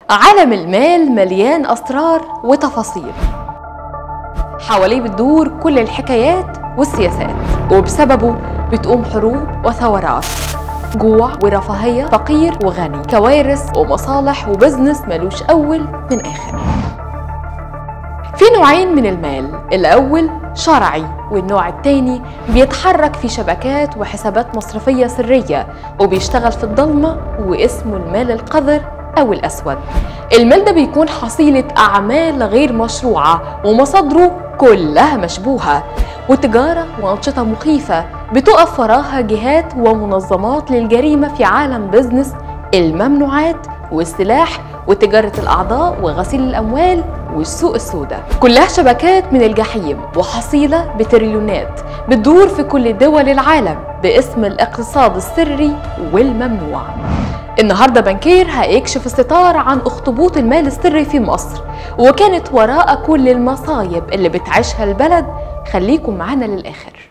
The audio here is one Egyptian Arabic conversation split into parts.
عالم المال مليان أسرار وتفاصيل حواليه بتدور كل الحكايات والسياسات وبسببه بتقوم حروب وثورات جوع ورفاهية فقير وغني كوارث ومصالح وبزنس ملوش أول من آخر في نوعين من المال الأول شرعي والنوع التاني بيتحرك في شبكات وحسابات مصرفية سرية وبيشتغل في الضلمة واسمه المال القذر أو الأسود المال ده بيكون حصيلة أعمال غير مشروعة ومصادره كلها مشبوهة وتجارة وأنشطة مخيفة بتقف وراها جهات ومنظمات للجريمة في عالم بزنس الممنوعات والسلاح وتجارة الأعضاء وغسيل الأموال والسوق السوداء كلها شبكات من الجحيم وحصيلة بتريليونات بتدور في كل دول العالم باسم الاقتصاد السري والممنوع النهارده بنكير هيكشف الستار عن اخطبوط المال السري في مصر وكانت وراء كل المصايب اللي بتعيشها البلد خليكم معانا للاخر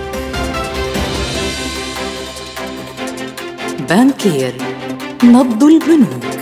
بانكير نبض البنوك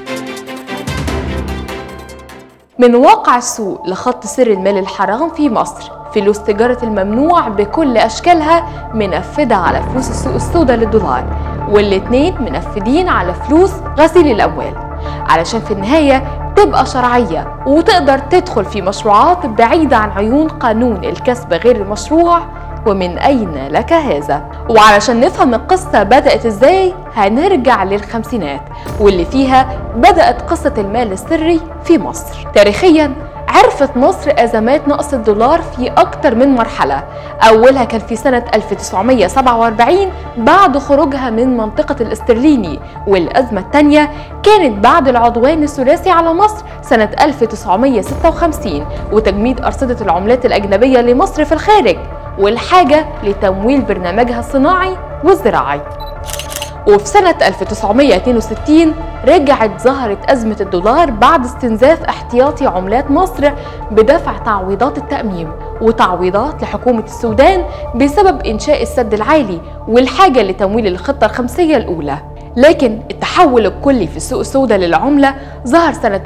من واقع السوق لخط سر المال الحرام في مصر فلوس تجارة الممنوع بكل أشكالها منفذة على فلوس السوق السوداء للدولار والاتنين منفذين على فلوس غسيل الأموال علشان في النهاية تبقى شرعية وتقدر تدخل في مشروعات بعيدة عن عيون قانون الكسب غير المشروع ومن أين لك هذا؟ وعلشان نفهم القصة بدأت إزاي هنرجع للخمسينات واللي فيها بدأت قصة المال السري في مصر تاريخياً عرفت مصر أزمات نقص الدولار في أكتر من مرحلة أولها كان في سنة 1947 بعد خروجها من منطقة الاسترليني والأزمة الثانية كانت بعد العدوان الثلاثي على مصر سنة 1956 وتجميد أرصدة العملات الأجنبية لمصر في الخارج والحاجة لتمويل برنامجها الصناعي والزراعي وفي سنة 1962 رجعت ظهرت أزمة الدولار بعد استنزاف احتياطي عملات مصر بدفع تعويضات التأميم وتعويضات لحكومة السودان بسبب إنشاء السد العالي والحاجة لتمويل الخطة الخمسية الأولى لكن التحول الكلي في السوق السوداء للعملة ظهر سنة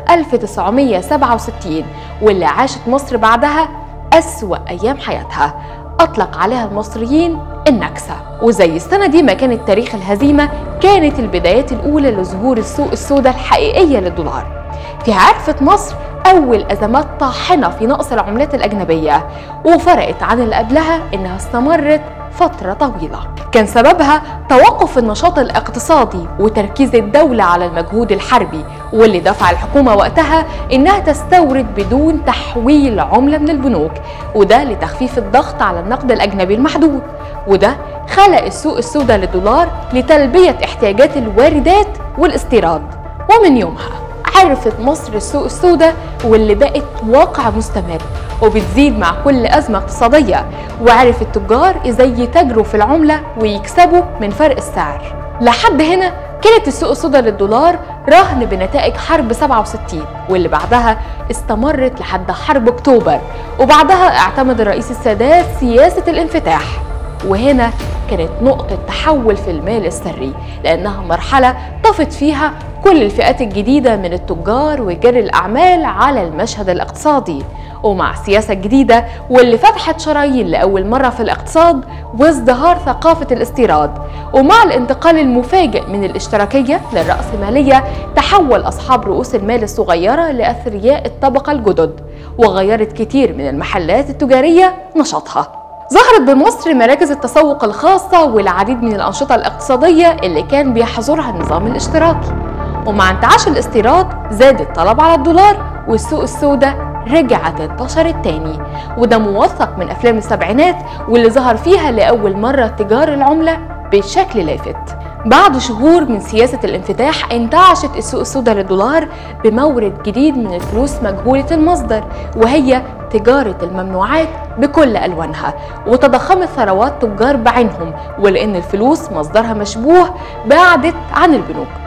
1967 واللي عاشت مصر بعدها أسوأ أيام حياتها أطلق عليها المصريين النكسة وزي السنة دي ما كانت تاريخ الهزيمة كانت البدايات الأولى لظهور السوق السوداء الحقيقية للدولار فيها عرفت مصر أول أزمات طاحنة في نقص العملات الأجنبية وفرقت عن اللي قبلها إنها استمرت فترة طويلة كان سببها توقف النشاط الاقتصادي وتركيز الدولة على المجهود الحربي واللي دفع الحكومة وقتها إنها تستورد بدون تحويل عملة من البنوك وده لتخفيف الضغط على النقد الأجنبي المحدود وده خلق السوق السوداء للدولار لتلبية احتياجات الواردات والاستيراد ومن يومها عرفت مصر السوق السوداء واللي بقت واقع مستمر وبتزيد مع كل أزمة اقتصادية وعرف التجار ازاي يتاجروا في العملة ويكسبوا من فرق السعر لحد هنا كانت السوق السوداء للدولار رهن بنتائج حرب 67 واللي بعدها استمرت لحد حرب اكتوبر وبعدها اعتمد الرئيس السادات سياسة الانفتاح وهنا كانت نقطة تحول في المال السري لأنها مرحلة طفت فيها كل الفئات الجديدة من التجار ورجال الأعمال على المشهد الاقتصادي ومع السياسة الجديدة واللي فتحت شرايين لأول مرة في الاقتصاد وازدهار ثقافة الاستيراد ومع الانتقال المفاجئ من الاشتراكية للرأسمالية تحول أصحاب رؤوس المال الصغيرة لأثرياء الطبقة الجدد وغيرت كتير من المحلات التجارية نشاطها ظهرت بمصر مراكز التسوق الخاصة والعديد من الأنشطة الاقتصادية اللي كان بيحظرها النظام الاشتراكي ومع انتعاش الاستيراد زاد الطلب على الدولار والسوق السوداء رجعت انتشرت تاني وده موثق من أفلام السبعينات واللي ظهر فيها لأول مرة تجار العملة بشكل لافت بعد شهور من سياسة الانفتاح انتعشت السوق السوداء للدولار بمورد جديد من الفلوس مجهولة المصدر وهي تجارة الممنوعات بكل ألوانها وتضخمت ثروات تجار بعينهم ولأن الفلوس مصدرها مشبوه بعدت عن البنوك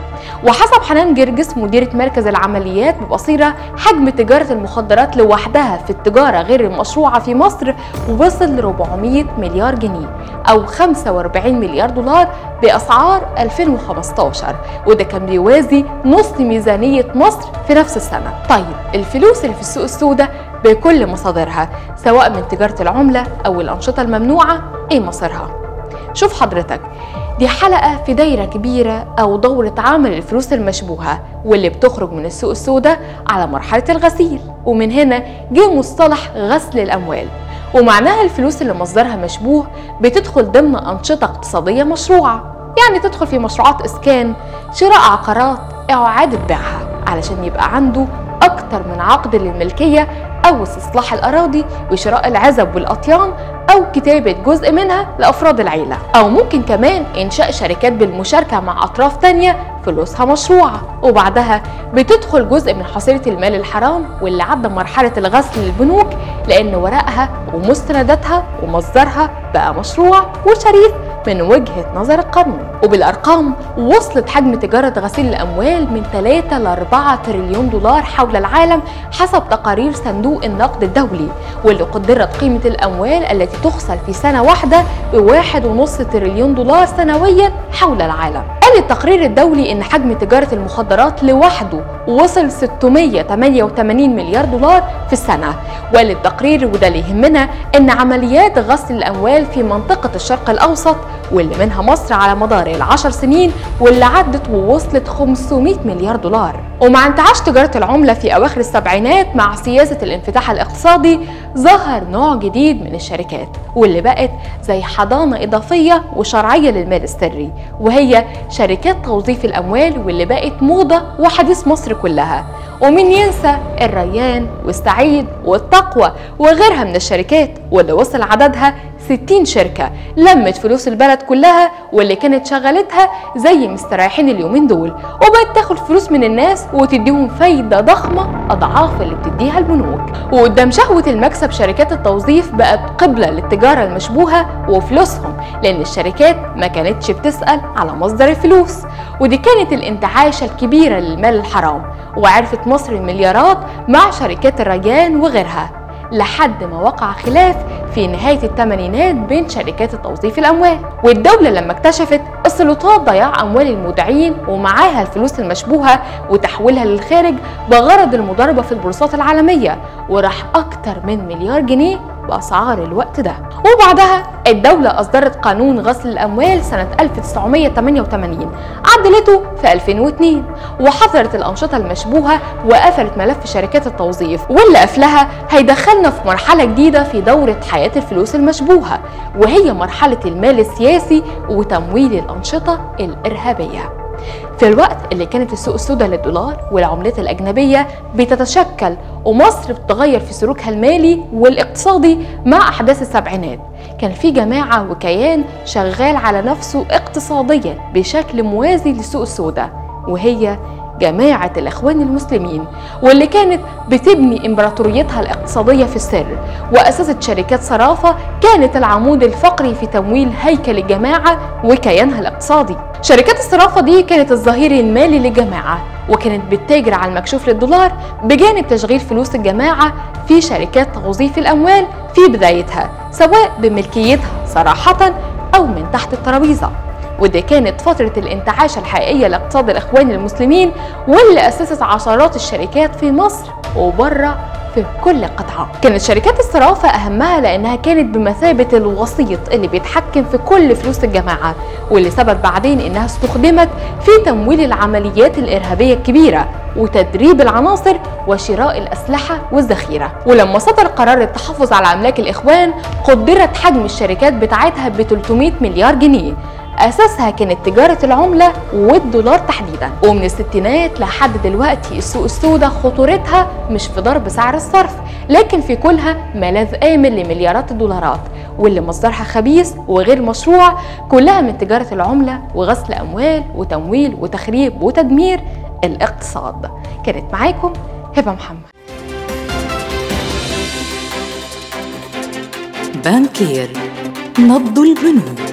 وحسب حنان جرجس مديرة مركز العمليات ببصيرة حجم تجارة المخدرات لوحدها في التجارة غير المشروعة في مصر وصل ل 400 مليار جنيه أو 45 مليار دولار بأسعار 2015 وده كان بيوازي نص ميزانية مصر في نفس السنة طيب الفلوس اللي في السوق السوداء بكل مصادرها سواء من تجارة العملة أو الأنشطة الممنوعة إيه مصيرها؟ شوف حضرتك دي حلقة في دايرة كبيرة أو دورة عمل الفلوس المشبوهة واللي بتخرج من السوق السوداء على مرحلة الغسيل ومن هنا جه مصطلح غسل الأموال ومعناها الفلوس اللي مصدرها مشبوه بتدخل ضمن أنشطة اقتصادية مشروعة يعني تدخل في مشروعات إسكان شراء عقارات أو إعادة بيعها علشان يبقى عنده أكتر من عقد للملكية أو استصلاح الأراضي وشراء العزب والأطيان أو كتابة جزء منها لأفراد العيلة أو ممكن كمان إنشاء شركات بالمشاركة مع أطراف تانية فلوسها مشروعة وبعدها بتدخل جزء من حصيلة المال الحرام واللي عدى مرحلة الغسل للبنوك لأن ورقها ومستنداتها ومصدرها بقى مشروع وشريف من وجهة نظر القانون وبالأرقام وصلت حجم تجارة غسيل الأموال من 3 ل 4 تريليون دولار حول العالم حسب تقارير صندوق النقد الدولي واللي قدرت قيمة الأموال التي تغسل في سنة واحدة بواحد ونص تريليون دولار سنويا حول العالم قال التقرير الدولي إن حجم تجارة المخدرات لوحده وصل 688 مليار دولار في السنة وقال التقرير وده اللي يهمنا إن عمليات غسل الأموال في منطقة الشرق الأوسط واللي منها مصر على مدار العشر سنين واللي عدت ووصلت 500 مليار دولار ومع انتعاش تجارة العملة في أواخر السبعينات مع سياسة الانفتاح الاقتصادي ظهر نوع جديد من الشركات واللي بقت زي حضانة إضافية وشرعية للمال السري وهي شركات توظيف الأموال واللي بقت موضة وحديث مصر كلها ومين ينسى الريان والسعيد والتقوى وغيرها من الشركات واللي وصل عددها 60 شركة لمت فلوس البلد كلها واللي كانت شغلتها زي مستريحين اليومين دول وبقت تاخد فلوس من الناس وتديهم فايدة ضخمة أضعاف اللي بتديها البنوك وقدام شهوة المكسب شركات التوظيف بقت قبلة للتجارة المشبوهة وفلوسهم لأن الشركات ما كانتش بتسأل على مصدر الفلوس ودي كانت الانتعاشة الكبيرة للمال الحرام وعرفت مصر المليارات مع شركات الريان وغيرها لحد ما وقع خلاف في نهاية الثمانينات بين شركات التوظيف الأموال والدولة لما اكتشفت السلطات ضياع أموال المودعين ومعاها الفلوس المشبوهة وتحويلها للخارج بغرض المضاربة في البورصات العالمية وراح أكتر من مليار جنيه بأسعار الوقت ده وبعدها الدولة أصدرت قانون غسل الأموال سنة 1988 عدلته في 2002 وحظرت الأنشطة المشبوهة وقفلت ملف شركات التوظيف واللي قفلها هيدخلنا في مرحلة جديدة في دورة حياة الفلوس المشبوهة وهي مرحلة المال السياسي وتمويل الأنشطة الإرهابية في الوقت اللي كانت السوق السوداء للدولار والعملات الأجنبية بتتشكل ومصر بتغير في سلوكها المالي والاقتصادي مع أحداث السبعينات كان في جماعة وكيان شغال على نفسه اقتصاديا بشكل موازي للسوق السوداء وهي جماعة الإخوان المسلمين واللي كانت بتبني إمبراطوريتها الاقتصادية في السر وأسست شركات صرافة كانت العمود الفقري في تمويل هيكل الجماعة وكيانها الاقتصادي شركات الصرافة دي كانت الظهير المالي للجماعة وكانت بتتاجر على المكشوف للدولار بجانب تشغيل فلوس الجماعة في شركات توظيف الأموال في بدايتها سواء بملكيتها صراحة أو من تحت الترابيزة ودي كانت فترة الانتعاش الحقيقية لاقتصاد الإخوان المسلمين واللي أسست عشرات الشركات في مصر وبره في كل قطعة كانت شركات الصرافة أهمها لأنها كانت بمثابة الوسيط اللي بيتحكم في كل فلوس الجماعة واللي ثبت بعدين إنها استخدمت في تمويل العمليات الإرهابية الكبيرة وتدريب العناصر وشراء الأسلحة والذخيرة ولما صدر قرار التحفظ على أملاك الإخوان قدرت حجم الشركات بتاعتها ب 300 مليار جنيه اساسها كانت تجاره العمله والدولار تحديدا ومن الستينات لحد دلوقتي السوق السوداء خطورتها مش في ضرب سعر الصرف لكن في كلها ملاذ امن لمليارات الدولارات واللي مصدرها خبيث وغير مشروع كلها من تجاره العمله وغسل اموال وتمويل وتخريب وتدمير الاقتصاد كانت معاكم هبه محمد بانكير نبض البنوك